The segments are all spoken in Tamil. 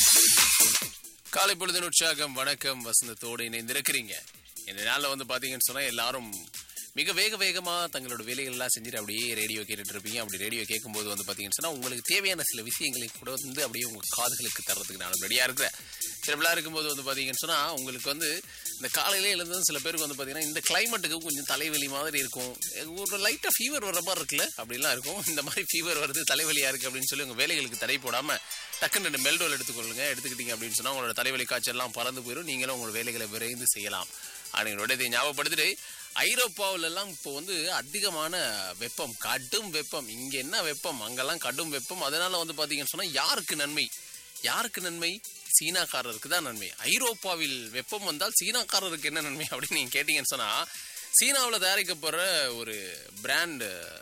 காலை பொழுதின் உற்சாகம் வணக்கம் வசந்தத்தோடு இணைந்திருக்கிறீங்க இந்த நாள்ல வந்து பாத்தீங்கன்னு சொன்னா எல்லாரும் மிக வேக வேகமா தங்களோட வேலைகள் எல்லாம் செஞ்சுட்டு அப்படியே ரேடியோ கேட்டுட்டு இருப்பீங்க அப்படி ரேடியோ கேட்கும்போது வந்து பாத்தீங்கன்னு சொன்னா உங்களுக்கு தேவையான சில விஷயங்களை கூட வந்து அப்படியே உங்க காதுகளுக்கு தர்றதுக்கு நான் ரெடியா இருக்கிறேன் சில இருக்கும்போது வந்து பாத்தீங்கன்னு சொன்னா உங்களுக்கு வந்து இந்த காலையிலே எழுந்ததும் சில பேருக்கு வந்து பாத்தீங்கன்னா இந்த கிளைமேட்டுக்கு கொஞ்சம் தலைவலி மாதிரி இருக்கும் ஒரு லைட்டா ஃபீவர் வர மாதிரி இருக்குல்ல அப்படிலாம் இருக்கும் இந்த மாதிரி ஃபீவர் வருது தலைவலியா இருக்கு அப்படின்னு சொல்லி உங்க வேலைகளுக்கு தடை போடாம டக்குன்னு ரெண்டு மெல்டோல் எடுத்துக்கொள்ளுங்க எடுத்துக்கிட்டீங்க அப்படின்னு சொன்னா உங்களோட தலைவலி காய்ச்சல்லாம் பறந்து போயிடும் நீங்களும் உங்களோட வேலைகளை விரைந்து செய்யலாம் அப்படிங்களோட இதை ஞாபகப்படுத்திட்டு ஐரோப்பாவுல எல்லாம் இப்போ வந்து அதிகமான வெப்பம் கடும் வெப்பம் இங்க என்ன வெப்பம் அங்கெல்லாம் கடும் வெப்பம் அதனால வந்து பாத்தீங்கன்னு சொன்னா யாருக்கு நன்மை யாருக்கு நன்மை சீனாக்காரருக்கு தான் நன்மை ஐரோப்பாவில் வெப்பம் வந்தால் சீனாக்காரருக்கு என்ன நன்மை அப்படின்னு நீங்க கேட்டீங்கன்னு சொன்னா சீனாவில் தயாரிக்கப்படுற ஒரு பிராண்ட்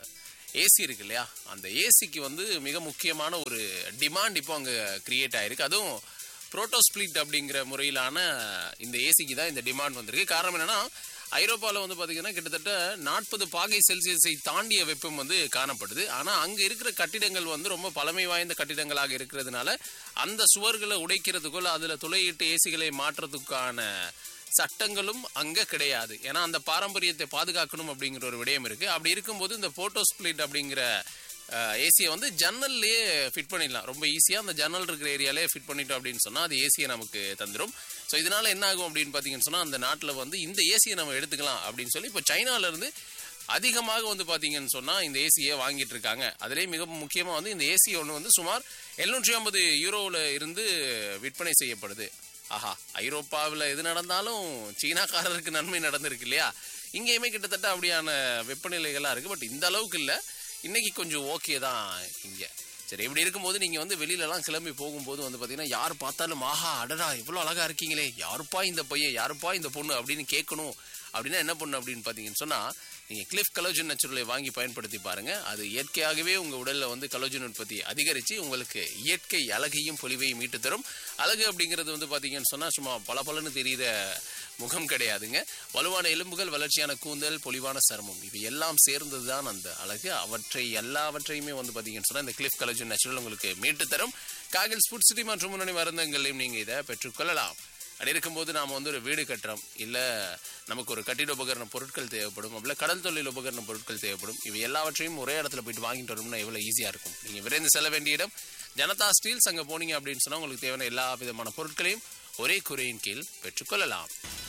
ஏசி இருக்கு இல்லையா அந்த ஏசிக்கு வந்து மிக முக்கியமான ஒரு டிமாண்ட் இப்போ அங்கே கிரியேட் ஆயிருக்கு அதுவும் புரோட்டோஸ்பிளிட் அப்படிங்கிற முறையிலான இந்த ஏசிக்கு தான் இந்த டிமாண்ட் வந்திருக்கு காரணம் என்னன்னா ஐரோப்பாவில் வந்து பார்த்தீங்கன்னா கிட்டத்தட்ட நாற்பது பாகை செல்சியஸை தாண்டிய வெப்பம் வந்து காணப்படுது ஆனால் அங்கே இருக்கிற கட்டிடங்கள் வந்து ரொம்ப பழமை வாய்ந்த கட்டிடங்களாக இருக்கிறதுனால அந்த சுவர்களை உடைக்கிறதுக்குள்ள அதில் துளையிட்டு ஏசிகளை மாற்றுறதுக்கான சட்டங்களும் அங்க கிடையாது ஏன்னா அந்த பாரம்பரியத்தை பாதுகாக்கணும் அப்படிங்கிற ஒரு விடயம் இருக்கு அப்படி இருக்கும்போது இந்த போட்டோ ஸ்பிளிட் அப்படிங்கிற ஏசியை வந்து ஜன்னல்லையே ஃபிட் பண்ணிடலாம் ரொம்ப ஈஸியாக அந்த ஜன்னல் இருக்கிற ஏரியாலே ஃபிட் பண்ணிட்டோம் அப்படின்னு சொன்னால் அது ஏசியை நமக்கு தந்துடும் ஸோ இதனால என்ன ஆகும் அப்படின்னு பார்த்தீங்கன்னு சொன்னால் அந்த நாட்டில் வந்து இந்த ஏசியை நம்ம எடுத்துக்கலாம் அப்படின்னு சொல்லி இப்போ சைனால இருந்து அதிகமாக வந்து பார்த்தீங்கன்னு சொன்னால் இந்த ஏசியை வாங்கிட்டு இருக்காங்க அதுலேயே மிக முக்கியமாக வந்து இந்த ஏசி ஒன்று வந்து சுமார் எழுநூற்றி ஐம்பது யூரோவில் இருந்து விற்பனை செய்யப்படுது ஆஹா ஐரோப்பாவில் எது நடந்தாலும் சீனாக்காரருக்கு நன்மை நடந்திருக்கு இல்லையா இங்கேயுமே கிட்டத்தட்ட அப்படியான வெப்பநிலைகள்லாம் இருக்குது பட் இந்த அளவுக்கு இல்லை இன்னைக்கு கொஞ்சம் ஓகே தான் இங்கே சரி இப்படி இருக்கும்போது நீங்கள் வந்து வெளியிலலாம் கிளம்பி போகும்போது வந்து பார்த்தீங்கன்னா யார் பார்த்தாலும் ஆஹா அடடா இவ்வளோ அழகாக இருக்கீங்களே யாருப்பா இந்த பையன் யாருப்பா இந்த பொண்ணு அப்படின்னு கேட்கணும் அப்படின்னா என்ன பண்ணு அப்படின்னு பார்த்தீங்கன்னு சொன்னால் நீங்கள் கிளிஃப் கலோஜன் நேச்சுரலை வாங்கி பயன்படுத்தி பாருங்கள் அது இயற்கையாகவே உங்கள் உடலில் வந்து கலோஜன் உற்பத்தி அதிகரித்து உங்களுக்கு இயற்கை அழகையும் பொலிவையும் மீட்டு தரும் அழகு அப்படிங்கிறது வந்து பார்த்தீங்கன்னு சொன்னால் சும்மா பல பலன்னு தெரிகிற முகம் கிடையாதுங்க வலுவான எலும்புகள் வளர்ச்சியான கூந்தல் பொலிவான சருமம் இவை எல்லாம் சேர்ந்தது தான் அந்த அழகு அவற்றை எல்லாவற்றையுமே வந்து பார்த்தீங்கன்னு சொன்னால் இந்த கிளிஃப் கலோஜன் நேச்சுரல் உங்களுக்கு மீட்டு தரும் காகில் ஸ்புட் சிட்டி மற்றும் முன்னணி மருந்தங்களையும் நீங்கள் இதை பெற்றுக்கொள்ளலாம் அப்படி இருக்கும்போது நாம் வந்து ஒரு வீடு கட்டுறோம் இல்லை நமக்கு ஒரு கட்டிட உபகரண பொருட்கள் தேவைப்படும் அப்படில கடல் தொழில் உபகரண பொருட்கள் தேவைப்படும் இவை எல்லாவற்றையும் ஒரே இடத்துல போயிட்டு வாங்கிட்டு வரணும்னா எவ்வளோ ஈஸியாக இருக்கும் நீங்கள் விரைந்து செல்ல வேண்டிய இடம் ஜனதா ஸ்டீல்ஸ் அங்கே போனீங்க அப்படின்னு சொன்னால் உங்களுக்கு தேவையான எல்லா விதமான பொருட்களையும் ஒரே குறையின் கீழ் பெற்றுக்கொள்ளலாம்